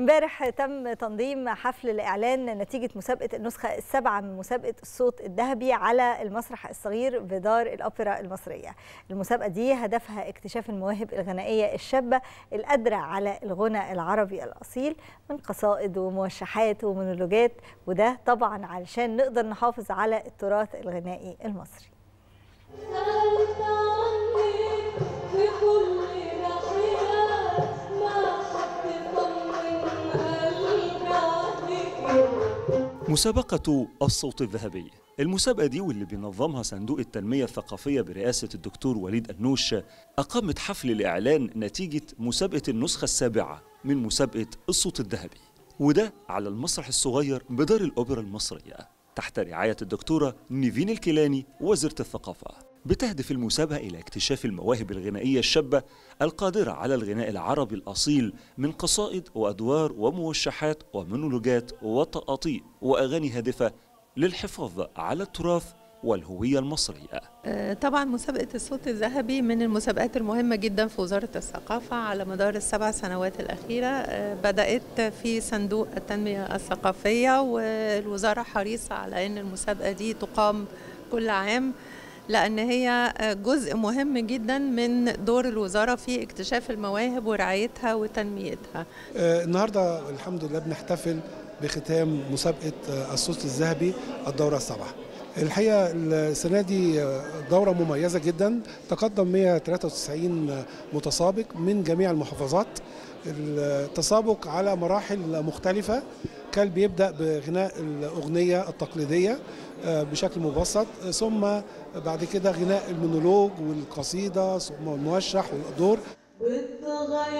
امبارح تم تنظيم حفل لإعلان نتيجة مسابقة النسخة السابعة من مسابقة الصوت الذهبي على المسرح الصغير بدار الأوبرا المصرية المسابقة دي هدفها اكتشاف المواهب الغنائية الشابة القادرة على الغنى العربي الأصيل من قصائد وموشحات ومونولوجات وده طبعا علشان نقدر نحافظ على التراث الغنائي المصري سألت عنك في كل ناحية ما حد طمن قلبي عليك مسابقة الصوت الذهبي المسابقة دي واللي بينظمها صندوق التنمية الثقافية برئاسة الدكتور وليد أنوش أقامت حفل لإعلان نتيجة مسابقة النسخة السابعة من مسابقة الصوت الذهبي وده على المسرح الصغير بدار الأوبرا المصرية تحت رعاية الدكتورة نيفين الكيلاني وزيرة الثقافة بتهدف المسابقة إلى اكتشاف المواهب الغنائية الشابة القادرة على الغناء العربي الأصيل من قصائد وأدوار وموشحات ومونولوجات وتقاطيع وأغاني هادفة للحفاظ على التراث والهوية المصرية آه، طبعا مسابقة الصوت الذهبي من المسابقات المهمة جدا في وزارة الثقافة على مدار السبع سنوات الأخيرة آه، بدأت في صندوق التنمية الثقافية والوزارة حريصة على أن المسابقة دي تقام كل عام لأن هي آه، جزء مهم جدا من دور الوزارة في اكتشاف المواهب ورعايتها وتنميتها آه، النهارده الحمد لله بنحتفل بختام مسابقة آه، الصوت الذهبي الدورة السابعة. الحقيقة السنة دي آه، دورة مميزة جدا تقدم 193 متسابق من جميع المحافظات التسابق على مراحل مختلفة كان بيبدأ بغناء الأغنية التقليدية آه، بشكل مبسط ثم بعد كده غناء المونولوج والقصيدة ثم الموشح والدور بتغيرك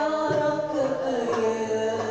أيام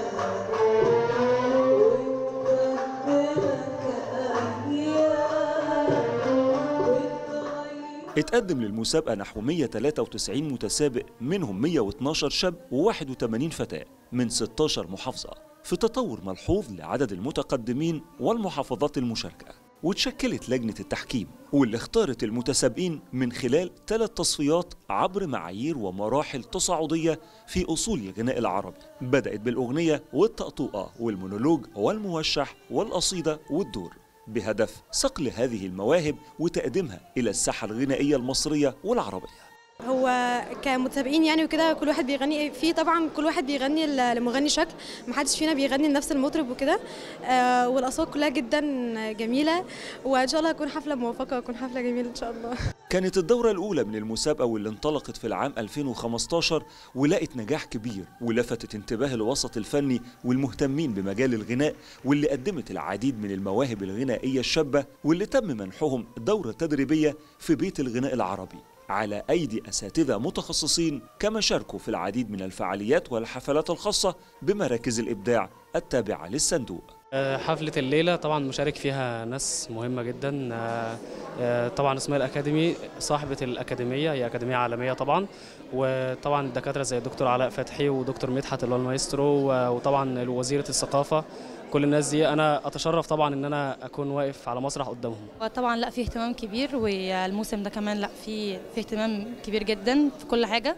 وتقدمك أيام اتقدم للمسابقة نحو 193 متسابق منهم 112 شاب و81 فتاة من 16 محافظة في تطور ملحوظ لعدد المتقدمين والمحافظات المشاركة وتشكلت لجنة التحكيم واللي اختارت المتسابقين من خلال ثلاث تصفيات عبر معايير ومراحل تصاعدية في أصول الغناء العربي بدأت بالأغنية والطقطوقة والمونولوج والموشح والقصيدة والدور بهدف صقل هذه المواهب وتقديمها إلى الساحة الغنائية المصرية والعربية هو كمتسابقين يعني وكده كل واحد بيغني في طبعا كل واحد بيغني ل- لمغني شكل محدش فينا بيغني لنفس المطرب وكده آه والاصوات كلها جدا جميله وان شاء الله هتكون حفله موفقه وتكون حفله جميله ان شاء الله كانت الدورة الأولى من المسابقة واللي انطلقت في العام 2015 ولقت نجاح كبير ولفتت انتباه الوسط الفني والمهتمين بمجال الغناء واللي قدمت العديد من المواهب الغنائية الشابة واللي تم منحهم دورة تدريبية في بيت الغناء العربي على أيدي أساتذة متخصصين كما شاركوا في العديد من الفعاليات والحفلات الخاصة بمراكز الإبداع التابعة للصندوق آه، حفلة الليلة طبعا مشارك فيها ناس مهمة جدا آه، آه، طبعا اسمها الأكاديمي صاحبة الأكاديمية هي أكاديمية عالمية طبعا وطبعا الدكاترة زي الدكتور علاء فتحي ودكتور مدحت اللي هو المايسترو و- وطبعا وزيرة الثقافة كل الناس دي أنا أتشرف طبعا إن أنا أكون واقف على مسرح قدامهم طبعا لا في اهتمام كبير والموسم ده كمان لا في في اهتمام كبير جدا في كل حاجه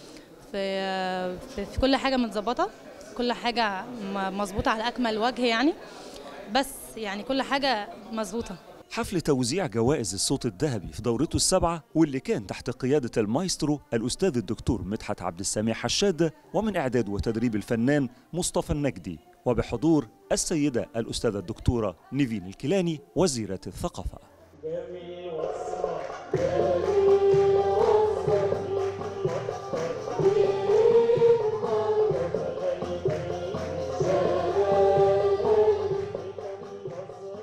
في في, في كل حاجه متظبطه كل حاجه م- مظبوطه على اكمل وجه يعني بس يعني كل حاجه مظبوطه حفل توزيع جوائز الصوت الذهبي في دورته السابعة واللي كان تحت قيادة المايسترو الأستاذ الدكتور مدحت عبد السميع حشاد ومن إعداد وتدريب الفنان مصطفى النجدي وبحضور السيدة الأستاذة الدكتورة نيفين الكيلاني وزيرة الثقافة جميل والصح